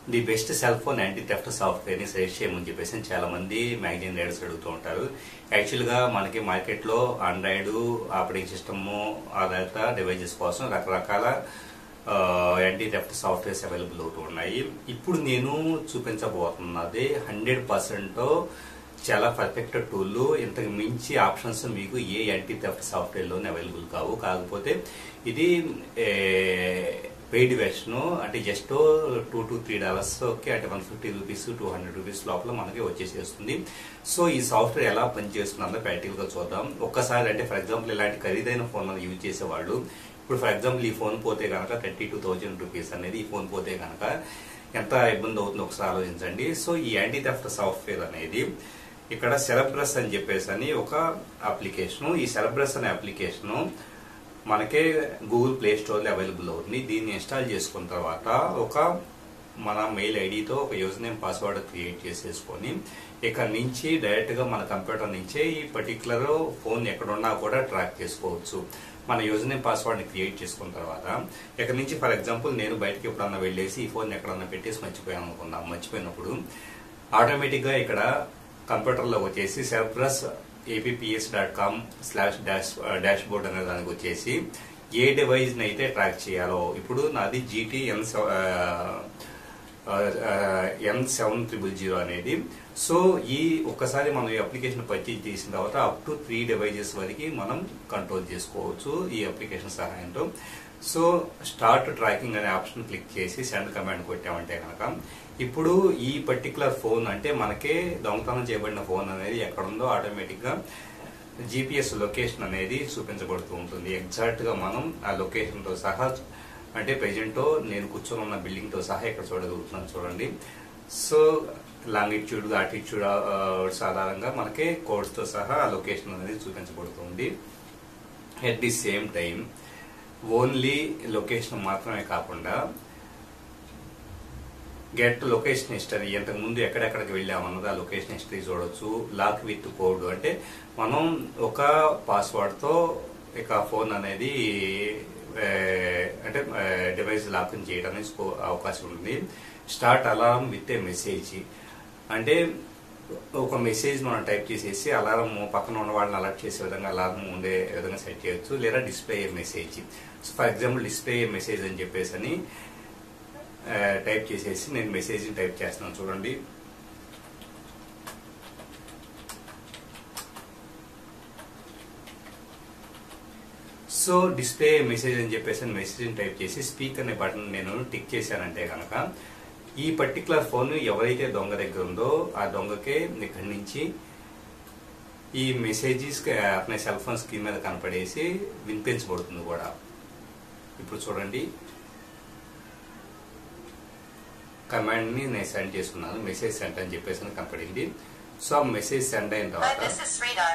the best cell phone anti theft software ని suggest చేయమని చెప్పేసి చాలా మంది మ్యాగజైన్ రైడర్స్ అడుగుతూ ఉంటారు యాక్చువల్ గా మనకి మార్కెట్ లో ఆండ్రాయిడ్ ఆపరేటింగ్ సిస్టమ్ ఆధారిత డివైజెస్ కోసం రకరకాల యాంటీ థెఫ్ట్ సాఫ్ట్వేర్స్ అవైలబుల్ అవుతూ ఉన్నాయి ఇప్పుడు నేను చూపించబోతున్నది హండ్రెడ్ పర్సెంట్ చాలా పర్ఫెక్ట్ టూల్ ఇంతకు మించి ఆప్షన్స్ మీకు ఏ యాంటీ థెఫ్ట్ సాఫ్ట్వేర్లోనే అవైలబుల్ కావు కాకపోతే ఇది పెయిడ్ వెర్షన్ అంటే just two to three dollars okay అంటే one fifty rupees two hundred rupees లోపల మనకి వచ్చేసేస్తుంది సో ఈ సాఫ్ట్వేర్ ఎలా పనిచేస్తుందో ప్రాక్టికల్ గా చూద్దాం ఒక్కసారి అంటే ఫర్ ఎగ్జాంపుల్ ఇలాంటి ఖరీదైన ఫోన్ యూజ్ చేసేవాళ్ళు ఇప్పుడు ఫర్ ఎగ్జాంపుల్ ఈ ఫోన్ పోతే కనుక థర్టీ టూ థౌజండ్ రూపీస్ అనేది ఈ ఫోన్ పోతే కనుక ఎంత ఇబ్బంది అవుతుందో ఒకసారి ఆలోచించండి సో ఈ యాంటీ థెఫ్ట్ సాఫ్ట్వేర్ అనేది ఇక్కడ సెలబ్రస్ అని చెప్పేసి అని ఒక అప్లికేషన్ ఈ సెలబ్రస్ అనే అప్లికేషన్ మనకే గూగుల్ ప్లే స్టోర్లో అవైలబుల్ అవుతుంది దీన్ని ఇన్స్టాల్ చేసుకున్న తర్వాత ఒక మన మెయిల్ ఐడితో ఒక యూజర్ నేమ్ పాస్వర్డ్ క్రియేట్ చేసేసుకొని ఇక్కడ నుంచి డైరెక్ట్ గా మన కంప్యూటర్ నుంచే ఈ పర్టికులర్ ఫోన్ ఎక్కడున్నా కూడా ట్రాక్ చేసుకోవచ్చు మన యూజర్ నేమ్ పాస్వర్డ్ ని క్రియేట్ చేసుకున్న తర్వాత ఇక్కడ నుంచి ఫర్ ఎగ్జాంపుల్ నేను బయటకి ఎప్పుడన్నా వెళ్ళేసి ఈ ఫోన్ ఎక్కడన్నా పెట్టేసి మర్చిపోయాను అనుకుందాం మర్చిపోయినప్పుడు ఆటోమేటిక్ గా ఇక్కడ కంప్యూటర్ లో వచ్చేసి Cerberus APS dot com slash dash dash board అనే దానికి వచ్చేసి ఏ డివైస్ ని అయితే ట్రాక్ చేయాలో ఇప్పుడు నాది GT N N seven triple zero అనేది సో ఈ ఒక్కసారి మనం ఈ అప్లికేషన్ పర్చేజ్ చేసిన తర్వాత అప్ టు త్రీ డివైజెస్ వరకు మనం కంట్రోల్ చేసుకోవచ్చు ఈ అప్లికేషన్ సహాయంతో సో స్టార్ట్ ట్రాకింగ్ అనే ఆప్షన్ క్లిక్ చేసి సెండ్ కమాండ్ కొట్టామంటే కనుక ఇప్పుడు ఈ పర్టికులర్ ఫోన్ అంటే మనకే దొంగతనం చేయబడిన ఫోన్ అనేది ఎక్కడుందో ఆటోమేటిక్ గా జీపీఎస్ లొకేషన్ అనేది చూపించబడుతూ ఉంటుంది ఎగ్జాక్ట్ గా మనం ఆ లొకేషన్ తో సహా అంటే ప్రెజెంట్ నేను కూర్చొని ఉన్న బిల్డింగ్ తో సహా ఇక్కడ చూడగలుగుతున్నాను చూడండి సో లాంగిట్యూడ్ ఆటిట్యూడ్ ఆధారంగా మనకి కోడ్స్ తో సహా ఆ లొకేషన్ అనేది చూపించబడుతుంది at the same time only location మాత్రమే కాకుండా గెట్ లొకేషన్ హిస్టరీ ఇంతకు ముందు ఎక్కడెక్కడికి వెళ్ళామన్నది ఆ లొకేషన్ హిస్టరీ చూడొచ్చు లాక్ విత్ కోడ్ అంటే మనం ఒక పాస్వర్డ్ తో ఇక ఫోన్ అనేది అంటే డివైస్ లాక్ చేయడానికి అవకాశం ఉంది start alarm with a message అంటే ఒక మెసేజ్ మనం టైప్ చేసేసి అలారం పక్కన ఉన్న వాళ్ళని అలర్ట్ చేసే విధంగా అలారం ఉండే విధంగా సెట్ చేయొచ్చు లేదా display message so for example display message అని చెప్పేసి అని టైప్ చేసేసి నేను మెసేజ్ టైప్ చేస్తున్నాను చూడండి సో డిస్ప్లే మెసేజ్ అని చెప్పేసి మెసేజ్ టైప్ చేసి స్పీక్ అనే బటన్ నేను టిక్ చేశానంటే కనుక ఈ పర్టికులర్ ఫోన్ ఎవరైతే దొంగ దగ్గర ఉందో ఆ దొంగకే ఇక్కడి నుంచి ఈ మెసేజెస్ అతని సెల్ ఫోన్ స్క్రీన్ మీద కనపడేసి వినిపించబడుతుంది కూడా ఇప్పుడు చూడండి కమాండ్ ని నేను సెండ్ చేసుకున్నాను మెసేజ్ సెండ్ అని చెప్పేసి కనపడింది సో ఆ మెసేజ్ సెండ్ అయిన తర్వాత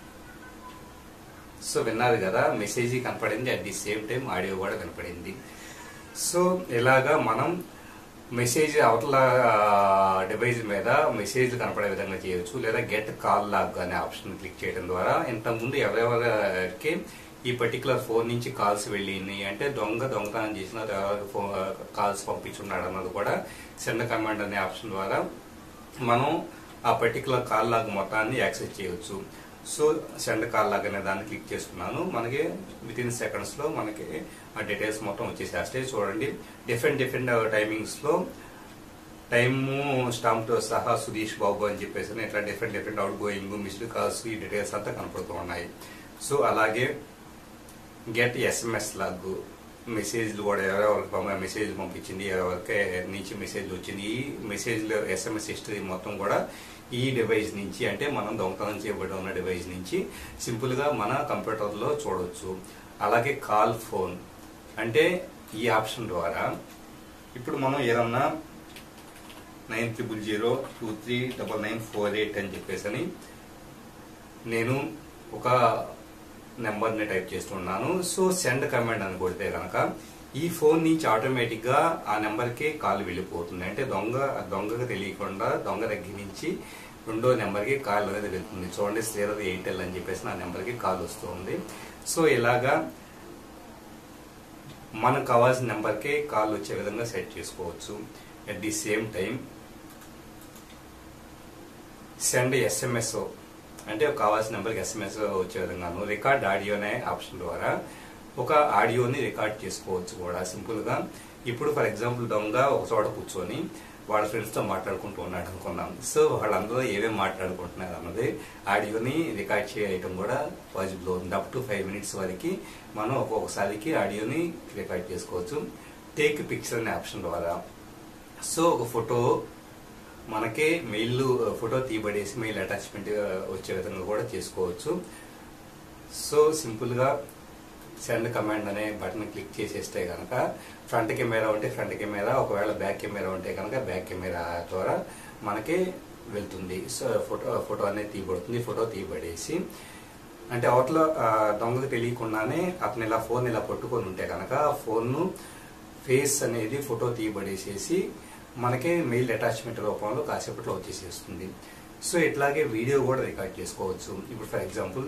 సో విన్నారు కదా మెసేజ్ కనపడింది at the same time audio కూడా కనపడింది సో ఇలాగా మనం మెసేజ్ అవతల డివైస్ మీద మెసేజ్ కనపడే విధంగా చేయొచ్చు లేదా గెట్ కాల్ లాగ్ అనే ఆప్షన్ క్లిక్ చేయడం ద్వారా ఇంతకుముందు ఎవరెవరికి ఈ పర్టికులర్ ఫోన్ నుంచి కాల్స్ వెళ్ళినాయి అంటే దొంగ దొంగతనం చేసిన కాల్స్ పంపించున్నాడు అన్నది కూడా సెండ్ కమాండ్ అనే ఆప్షన్ ద్వారా మనం ఆ పర్టికులర్ కాల్ లాగ్ మొత్తాన్ని యాక్సెస్ చేయొచ్చు సో సెండ్ కాల్ లాగ్ అనే దాన్ని క్లిక్ చేసుకున్నాను మనకి విత్ ఇన్ సెకండ్స్ లో మనకి ఆ డీటెయిల్స్ మొత్తం వచ్చేసేస్తాయి చూడండి డిఫరెంట్ డిఫరెంట్ టైమింగ్స్ లో టైము స్టాంప్ తో సహా సుధీష్ బాబు అని చెప్పేసి ఇట్లా different different outgoing missed calls ఈ డీటెయిల్స్ అంతా కనపడుతూ ఉన్నాయి సో అలాగే గెట్ ఎస్ఎంఎస్ లాగ్ మెసేజ్లు కూడా ఎవరెవరికి మెసేజ్ పంపించింది ఎవరికి నుంచి మెసేజ్ వచ్చింది ఈ మెసేజ్ ఎస్ఎంఎస్ హిస్టరీ మొత్తం కూడా ఈ డివైస్ నుంచి అంటే మనం దొంగతనం చేయబడి ఉన్న డివైస్ నుంచి సింపుల్ గా మన కంప్యూటర్ లో చూడొచ్చు అలాగే కాల్ ఫోన్ అంటే ఈ ఆప్షన్ ద్వారా ఇప్పుడు మనం ఏదన్నా nine triple zero two three double nine four eight అని చెప్పేసి అని నేను ఒక నెంబర్ని టైప్ చేస్తున్నాను సో సెండ్ కమాండ్ అని కొడితే కనుక ఈ ఫోన్ నుంచి ఆటోమేటిక్ గా ఆ నెంబర్ కి కాల్ వెళ్ళిపోతుంది అంటే దొంగ దొంగకు తెలియకుండా దొంగ దగ్గర నుంచి రెండో నెంబర్ కి కాల్ అనేది వెళ్తుంది చూడండి శ్రీరథ ఎయిర్టెల్ అని చెప్పేసి నా నెంబర్ కి కాల్ వస్తుంది సో ఇలాగా మనకు కావాల్సిన నెంబర్కి కాల్ వచ్చే విధంగా సెట్ చేసుకోవచ్చు at the same time send SMS అంటే కావాల్సిన నెంబర్కి ఎస్ఎంఎస్ వచ్చే విధంగాను రికార్డ్ ఆడియో అనే ఆప్షన్ ద్వారా ఒక ఆడియోని రికార్డ్ చేసుకోవచ్చు కూడా సింపుల్ గా ఇప్పుడు ఫర్ ఎగ్జాంపుల్ దొంగ ఒక చోట కూర్చొని వాళ్ళ ఫ్రెండ్స్ తో మాట్లాడుకుంటూ ఉన్నాడు అనుకున్నాం సో వాళ్ళందరూ ఏమేమి మాట్లాడుకుంటున్నారు అన్నది ఆడియోని రికార్డ్ చేయడం కూడా పాసిబుల్ అవుతుంది అప్ టు ఫైవ్ మినిట్స్ వరకు మనం ఒక్కొక్కసారికి ఆడియోని రికార్డ్ చేసుకోవచ్చు టేక్ పిక్చర్ అనే ఆప్షన్ ద్వారా సో ఒక ఫోటో మనకే మెయిల్ ఫోటో తీయబడేసి మెయిల్ అటాచ్మెంట్ వచ్చే విధంగా కూడా చేసుకోవచ్చు సో సింపుల్ గా సెండ్ కమాండ్ అనే బటన్ క్లిక్ చేసేస్తే కనుక ఫ్రంట్ కెమెరా ఉంటే ఫ్రంట్ కెమెరా ఒకవేళ బ్యాక్ కెమెరా ఉంటే కనుక బ్యాక్ కెమెరా ద్వారా మనకి వెళ్తుంది సో ఫోటో ఫోటో అనేది తీయబడుతుంది ఫోటో తీయబడేసి అంటే అవతల ఆ, దొంగకు తెలియకుండానే అతను ఇలా ఫోన్ ఇలా పట్టుకొని ఉంటే కనుక ఫోన్ను ఫేస్ అనేది ఫోటో తీయబడేసేసి మనకే మెయిల్ అటాచ్మెంట్ రూపంలో కాసేపట్లో వచ్చేసేస్తుంది సో ఇట్లాగే వీడియో కూడా రికార్డ్ చేసుకోవచ్చు ఇప్పుడు ఫర్ ఎగ్జాంపుల్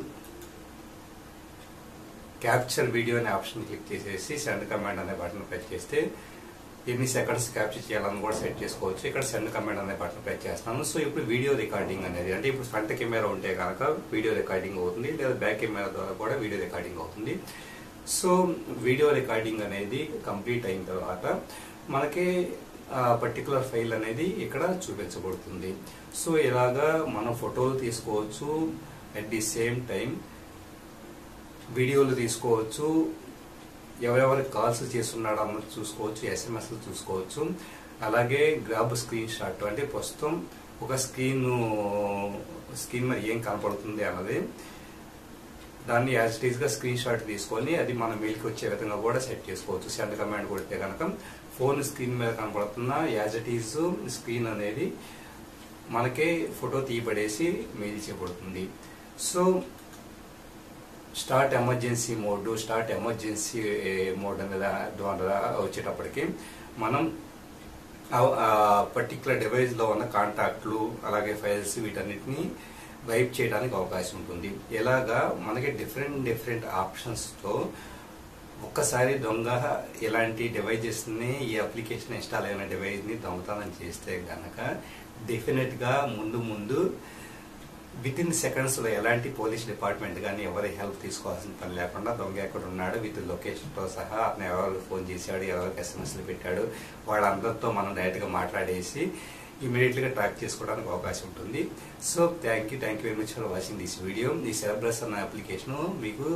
క్యాప్చర్ వీడియో అనే ఆప్షన్ క్లిక్ చేసేసి సెండ్ కమాండ్ అనే బటన్ ప్రెస్ చేస్తే ఎన్ని సెకండ్స్ క్యాప్చర్ చేయాలని కూడా సెట్ చేసుకోవచ్చు ఇక్కడ సెండ్ కమాండ్ అనే బటన్ ప్రెస్ చేస్తున్నాను సో ఇప్పుడు వీడియో రికార్డింగ్ అనేది అంటే ఇప్పుడు ఫ్రంట్ కెమెరా ఉంటే కనుక వీడియో రికార్డింగ్ అవుతుంది లేదా బ్యాక్ కెమెరా ద్వారా కూడా వీడియో రికార్డింగ్ అవుతుంది సో వీడియో రికార్డింగ్ అనేది కంప్లీట్ అయిన తర్వాత మనకి పర్టికులర్ ఫైల్ అనేది ఇక్కడ చూపించబడుతుంది సో ఇలాగా మనం ఫోటోలు తీసుకోవచ్చు అట్ ది సేమ్ టైం వీడియోలు తీసుకోవచ్చు ఎవరెవరికి కాల్స్ చేస్తున్నాడో అన్నది చూసుకోవచ్చు ఎస్ఎంఎస్ చూసుకోవచ్చు అలాగే గ్రాబ్ స్క్రీన్ షాట్ అంటే ప్రస్తుతం ఒక స్క్రీన్ స్క్రీన్ మీద ఏం కనపడుతుంది అన్నది దాన్ని యాజ్ ఇట్ ఈస్ గా స్క్రీన్ షాట్ తీసుకొని అది మన మెయిల్కి వచ్చే విధంగా కూడా సెట్ చేసుకోవచ్చు సెండ్ కమాండ్ కొడితే కనుక ఫోన్ స్క్రీన్ మీద కనపడుతున్న యాజ్ ఇట్ ఈస్ స్క్రీన్ అనేది మనకే ఫోటో తీయబడేసి మెయిల్ చేయబడుతుంది so start emergency mode start emergency mode అనే దా- ద్వారా వచ్చేటప్పటికి మనం పర్టికులర్ డివైస్ లో ఉన్న కాంటాక్ట్లు అలాగే ఫైల్స్ వీటన్నిటిని వైప్ చేయడానికి అవకాశం ఉంటుంది ఎలాగా మనకి డిఫరెంట్ డిఫరెంట్ ఆప్షన్స్ తో ఒక్కసారి దొంగ ఇలాంటి డివైజెస్ ని ఈ అప్లికేషన్ ఇన్స్టాల్ అయిన డివైస్ ని దొంగతనం చేస్తే గనక డెఫినెట్ గా ముందు ముందు విత్ ఇన్ సెకండ్స్ లో ఎలాంటి పోలీస్ డిపార్ట్మెంట్ కానీ ఎవరి హెల్ప్ తీసుకోవాల్సిన పని లేకుండా దొంగ ఎక్కడ ఉన్నాడు విత్ లొకేషన్ తో సహా అతను ఎవరు ఫోన్ చేశాడు ఎవరికి ఎస్ఎంఎస్లు పెట్టాడు వాళ్ళందరితో మనం డైరెక్ట్ గా మాట్లాడేసి ఇమీడియట్ గా ట్రాక్ చేసుకోవడానికి అవకాశం ఉంటుంది so thank you thank you very much for watching this video ఈ సెలబ్రస్ అన్న అప్లికేషన్ మీకు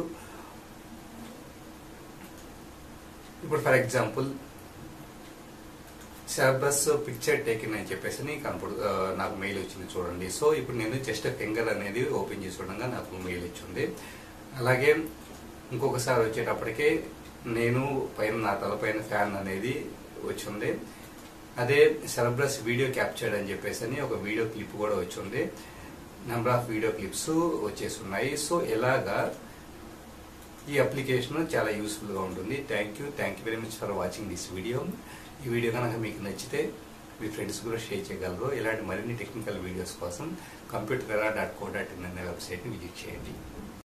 ఇప్పుడు for example Cerberus picture taken అని చెప్పేసి నీకు కనపడు ఆ, నాకు మెయిల్ వచ్చింది చూడండి సో ఇప్పుడు నేను జస్ట్ ఫింగర్ అనేది ఓపెన్ చేసి ఉండగా నాకు మెయిల్ వచ్చింది అలాగే ఇంకొకసారి వచ్చేటప్పటికే నేను పైన నా తలపైన ఫ్యాన్ అనేది వచ్చింది అదే సెలబ్రస్ వీడియో క్యాప్చర్డ్ అని చెప్పేసి అని ఒక వీడియో క్లిప్ కూడా వచ్చింది నెంబర్ ఆఫ్ వీడియో క్లిప్స్ వచ్చేసి ఉన్నాయి సో ఎలాగా ఈ అప్లికేషన్ చాలా యూస్ఫుల్ గా ఉంటుంది thank you thank you very much for watching this video ఈ వీడియో కనుక మీకు నచ్చితే మీ ఫ్రెండ్స్ కూడా షేర్ చేయగలరు ఇలాంటి మరిన్ని టెక్నికల్ వీడియోస్ కోసం computer dot co dot in అనే వెబ్సైట్ని విజిట్ చేయండి